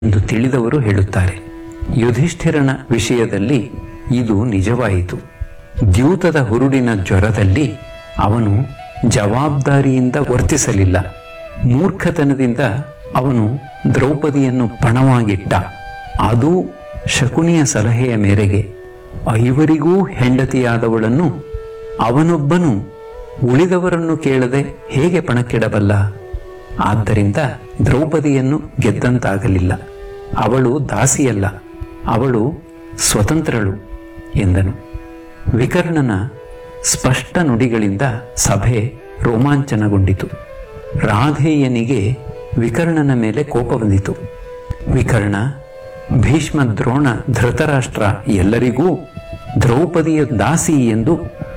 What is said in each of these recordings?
ಎಂದು ತಿಳಿದವರು ಹೇಳುತ್ತಾರೆ ಯುಧಿಷ್ಠಿರನ ವಿಷಯದಲ್ಲಿ ಇದು ನಿಜವಾಯಿತು ದ್ಯೂತದ ಹುರುಡಿನ ಜ್ವರದಲ್ಲಿ ಅವನು ಜವಾಬ್ದಾರಿಯಿಂದ ವರ್ತಿಸಲಿಲ್ಲ ಮೂರ್ಖತನದಿಂದ ಅವನು ದ್ರೌಪದಿಯನ್ನು ಪಣವಾಗಿಟ್ಟ ಅದು ಶಕುನಿಯ ಸಲಹೆಯ ಮೇರೆಗೆ ಐವರಿಗೂ ಹೆಂಡತಿಯಾದವಳನ್ನು ಅವನೊಬ್ಬನು ಉಳಿದವರನ್ನು ಕೇಳದೆ ಹೇಗೆ ಪಣಕ್ಕಿಡಬಲ್ಲ ಆದ್ದರಿಂದ ದ್ರೌಪದಿಯನ್ನು ಗೆದ್ದಂತಾಗಲಿಲ್ಲ ಅವಳು ದಾಸಿಯಲ್ಲ ಅವಳು ಸ್ವತಂತ್ರಳು ಎಂದನು ವಿಕರ್ಣನ ಸ್ಪಷ್ಟ ನುಡಿಗಳಿಂದ ಸಭೆ ರೋಮಾಂಚನಗೊಂಡಿತು ರಾಧೇಯನಿಗೆ ವಿಕರ್ಣನ ಮೇಲೆ ಕೋಪ ಬಂದಿತು ವಿಕರ್ಣ ಭೀಷ್ಮ ದ್ರೋಣ ಧೃತರಾಷ್ಟ್ರ ಎಲ್ಲರಿಗೂ ದ್ರೌಪದಿಯ ದಾಸಿ ಎಂದು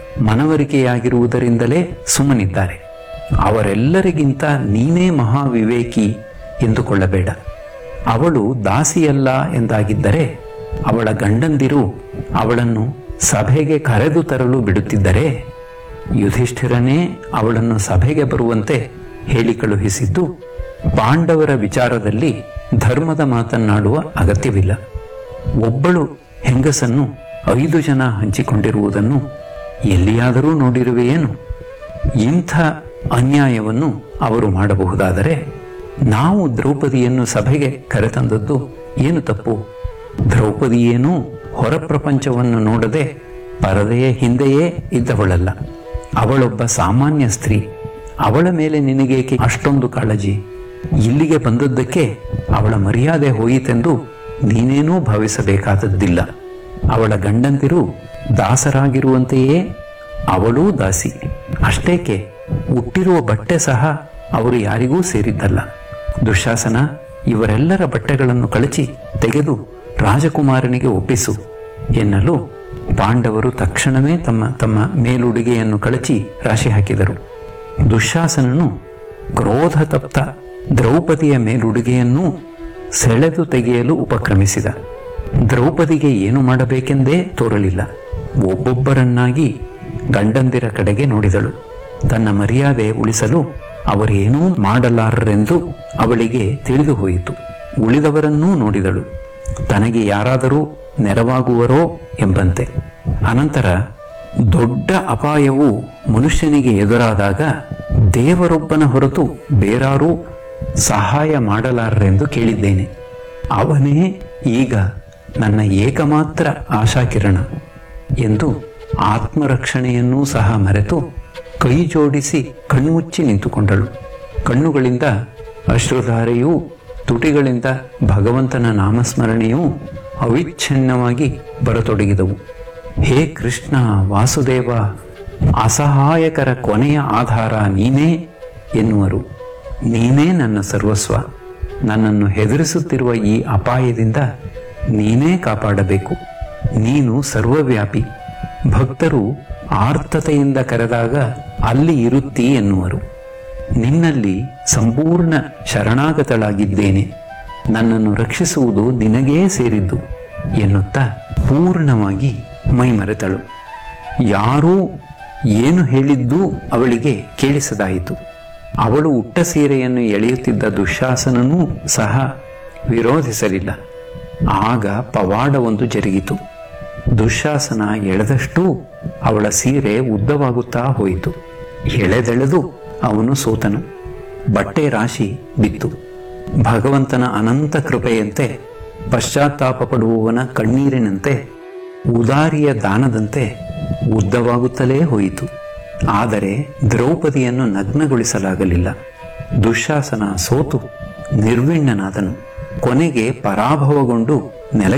ಮನವರಿಕೆಯಾಗಿರುವುದರಿಂದಲೇ ಸುಮ್ಮನಿದ್ದಾರೆ ಅವರೆಲ್ಲರಿಗಿಂತ ನೀನೇ ಮಹಾವಿವೇಕಿ ಎಂದುಕೊಳ್ಳಬೇಡ ಅವಳು ದಾಸಿಯಲ್ಲ ಎಂದಾಗಿದ್ದರೆ ಅವಳ ಗಂಡಂದಿರು ಅವಳನ್ನು ಸಭೆಗೆ ಕರೆದು ತರಲು ಬಿಡುತ್ತಿದ್ದರೆ ಯುಧಿಷ್ಠಿರನೇ ಅವಳನ್ನು ಸಭೆಗೆ ಬರುವಂತೆ ಹೇಳಿ ಕಳುಹಿಸಿದ್ದು ಪಾಂಡವರ ವಿಚಾರದಲ್ಲಿ ಧರ್ಮದ ಮಾತನ್ನಾಡುವ ಅಗತ್ಯವಿಲ್ಲ ಒಬ್ಬಳು ಹೆಂಗಸನ್ನು ಐದು ಜನ ಹಂಚಿಕೊಂಡಿರುವುದನ್ನು ಎಲ್ಲಿಯಾದರೂ ನೋಡಿರುವೆಯೇನು ಇಂಥ ಅನ್ಯಾಯವನ್ನು ಅವರು ಮಾಡಬಹುದಾದರೆ ನಾವು ದ್ರೌಪದಿಯನ್ನು ಸಭೆಗೆ ಕರೆತಂದದ್ದು ಏನು ತಪ್ಪು ದ್ರೌಪದಿಯೇನೂ ಹೊರ ಪ್ರಪಂಚವನ್ನು ನೋಡದೆ ಪರದೆಯ ಹಿಂದೆಯೇ ಇದ್ದವಳಲ್ಲ ಅವಳೊಬ್ಬ ಸಾಮಾನ್ಯ ಸ್ತ್ರೀ ಅವಳ ಮೇಲೆ ನಿನಗೇಕೆ ಅಷ್ಟೊಂದು ಕಾಳಜಿ ಇಲ್ಲಿಗೆ ಬಂದದ್ದಕ್ಕೆ ಅವಳ ಮರ್ಯಾದೆ ಹೋಯಿತೆಂದು ನೀನೇನೂ ಭಾವಿಸಬೇಕಾದದ್ದಿಲ್ಲ ಅವಳ ಗಂಡಂತಿರು ದಾಸರಾಗಿರುವಂತೆಯೇ ಅವಳೂ ದಾಸಿ ಅಷ್ಟೇಕೆ ಹುಟ್ಟಿರುವ ಬಟ್ಟೆ ಸಹ ಅವರು ಯಾರಿಗೂ ಸೇರಿದ್ದಲ್ಲ ದುಶಾಸನ ಇವರೆಲ್ಲರ ಬಟ್ಟೆಗಳನ್ನು ಕಳಚಿ ತೆಗೆದು ರಾಜಕುಮಾರನಿಗೆ ಒಪ್ಪಿಸು ಎನ್ನಲು ಪಾಂಡವರು ತಕ್ಷಣವೇ ತಮ್ಮ ತಮ್ಮ ಮೇಲುಡುಗೆಯನ್ನು ಕಳಚಿ ರಾಶಿ ಹಾಕಿದರು ದುಶಾಸನನು ಕ್ರೋಧ ತಪ್ತ ದ್ರೌಪದಿಯ ಮೇಲುಡುಗೆಯನ್ನೂ ಸೆಳೆದು ತೆಗೆಯಲು ಉಪಕ್ರಮಿಸಿದ ದ್ರೌಪದಿಗೆ ಏನು ಮಾಡಬೇಕೆಂದೇ ತೋರಲಿಲ್ಲ ಒಬ್ಬೊಬ್ಬರನ್ನಾಗಿ ಗಂಡಂದಿರ ಕಡೆಗೆ ನೋಡಿದಳು ತನ್ನ ಮರ್ಯಾದೆ ಉಳಿಸಲು ಅವರೇನೂ ಮಾಡಲಾರರೆಂದು ಅವಳಿಗೆ ತಿಳಿದು ಹೋಯಿತು ಉಳಿದವರನ್ನೂ ನೋಡಿದಳು ತನಗೆ ಯಾರಾದರೂ ನೆರವಾಗುವರೋ ಎಂಬಂತೆ ಅನಂತರ ದೊಡ್ಡ ಅಪಾಯವು ಮನುಷ್ಯನಿಗೆ ಎದುರಾದಾಗ ದೇವರೊಬ್ಬನ ಹೊರತು ಬೇರಾರೂ ಸಹಾಯ ಮಾಡಲಾರರೆಂದು ಕೇಳಿದ್ದೇನೆ ಅವನೇ ಈಗ ನನ್ನ ಏಕಮಾತ್ರ ಆಶಾಕಿರಣ ಎಂದು ಆತ್ಮರಕ್ಷಣೆಯನ್ನೂ ಸಹ ಮರೆತು ಕೈ ಜೋಡಿಸಿ ಕಣ್ಮುಚ್ಚಿ ನಿಂತುಕೊಂಡಳು ಕಣ್ಣುಗಳಿಂದ ಅಶ್ರುಧಾರೆಯೂ ತುಟಿಗಳಿಂದ ಭಗವಂತನ ನಾಮಸ್ಮರಣೆಯೂ ಅವಿಚ್ಛಿನ್ನವಾಗಿ ಬರತೊಡಗಿದವು ಹೇ ಕೃಷ್ಣ ವಾಸುದೇವ ಅಸಹಾಯಕರ ಕೊನೆಯ ಆಧಾರ ನೀನೇ ಎನ್ನುವರು ನೀನೇ ನನ್ನ ಸರ್ವಸ್ವ ನನ್ನನ್ನು ಹೆದರಿಸುತ್ತಿರುವ ಈ ಅಪಾಯದಿಂದ ನೀನೇ ಕಾಪಾಡಬೇಕು ನೀನು ಸರ್ವವ್ಯಾಪಿ ಭಕ್ತರು ಆರ್ತತೆಯಿಂದ ಕರೆದಾಗ ಅಲ್ಲಿ ಇರುತ್ತೀ ಎನ್ನುವರು ನಿನ್ನಲ್ಲಿ ಸಂಪೂರ್ಣ ಶರಣಾಗತಳಾಗಿದ್ದೇನೆ ನನ್ನನ್ನು ರಕ್ಷಿಸುವುದು ನಿನಗೇ ಸೇರಿದ್ದು ಎನ್ನುತ್ತಾ ಪೂರ್ಣವಾಗಿ ಮೈಮರೆತಳು ಯಾರೂ ಏನು ಹೇಳಿದ್ದೂ ಅವಳಿಗೆ ಕೇಳಿಸದಾಯಿತು ಅವಳು ಉಟ್ಟ ಸೀರೆಯನ್ನು ಎಳೆಯುತ್ತಿದ್ದ ದುಶಾಸನನೂ ಸಹ ವಿರೋಧಿಸಲಿಲ್ಲ ಆಗ ಪವಾಡವೊಂದು ಜರುಗಿತು ದುಶಾಸನ ಎಳೆದಷ್ಟೂ ಅವಳ ಸೀರೆ ಉದ್ದವಾಗುತ್ತಾ ಹೋಯಿತು ಎಳೆದೆಳೆದು ಅವನು ಸೋತನು ಬಟ್ಟೆ ರಾಶಿ ಬಿತ್ತು ಭಗವಂತನ ಅನಂತ ಕೃಪೆಯಂತೆ ಪಶ್ಚಾತ್ತಾಪ ಪಡುವವನ ಕಣ್ಣೀರಿನಂತೆ ಉದಾರಿಯ ದಾನದಂತೆ ಉದ್ದವಾಗುತ್ತಲೇ ಹೋಯಿತು ಆದರೆ ದ್ರೌಪದಿಯನ್ನು ನಗ್ನಗೊಳಿಸಲಾಗಲಿಲ್ಲ ದುಶಾಸನ ಸೋತು ನಿರ್ವಿಣ್ಣನಾದನು ಕೊನೆಗೆ ಪರಾಭವಗೊಂಡು ನೆಲ